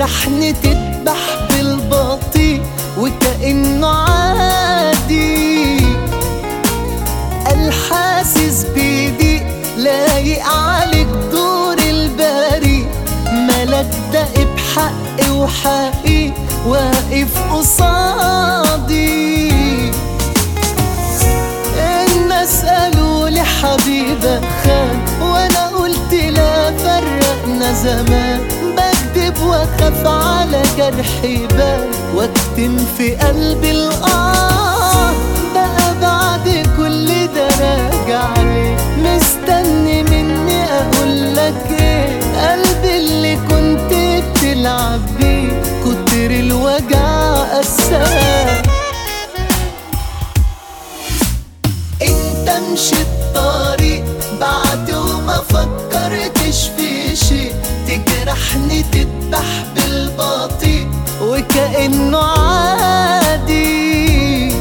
تجرحني تذبح بالبطيء وكأنه عادي الحاسس بيدي لايق عليك دور البريء ملك دق بحقي وحقي واقف قصادي الناس قالوا لي حبيبك خان وانا قلت لا فرقنا زمان بكذب واخاف على جرحي بان واكتم في قلبي الاه بقى بعد كل ده راجع ليه مستني مني اقول لك ايه قلبي اللي كنت بتلعب بيه كتر الوجع قساه انت مشيت طريق بعد وما فكرتش في شيء تجرحني تذبح بالبطيء وكأنه عادي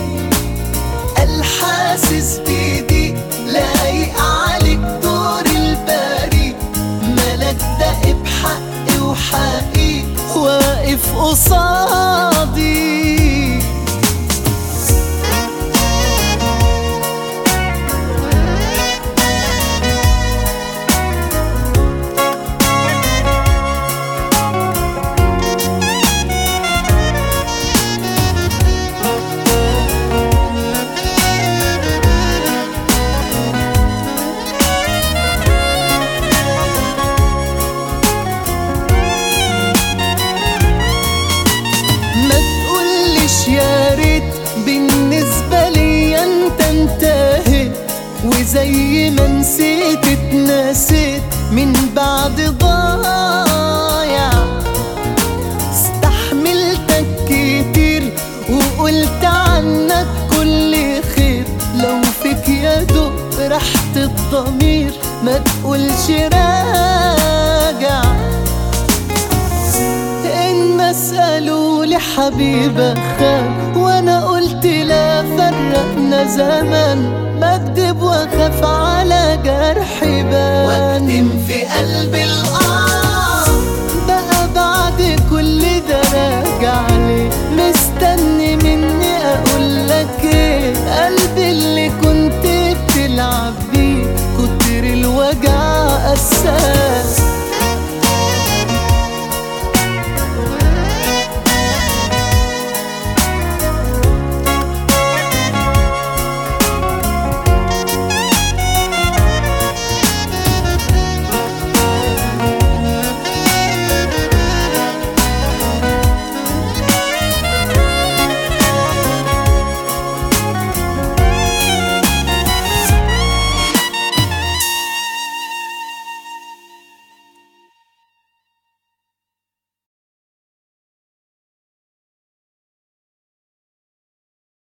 الحاسس بيدي لايق عليك دور البريء ملك دق بحقي وحقي واقف قصادي ما تقولش يا ريت بالنسبة لي انت انتهيت وزي ما نسيت اتنسيت من بعد ضايع استحملتك كتير وقلت عنك كل خير لو فيك يا دوب راحة الضمير ما تقولش راجع الناس قالوا لي حبيبك خان وانا قلت لا فرقنا زمان بكدب واخاف على جرحي بان واكتم في قلبي الآه بقى بعد كل ده راجع ليه مستني مني اقول لك ايه قلبي اللي كنت بتلعب بيه كتر الوجع قساه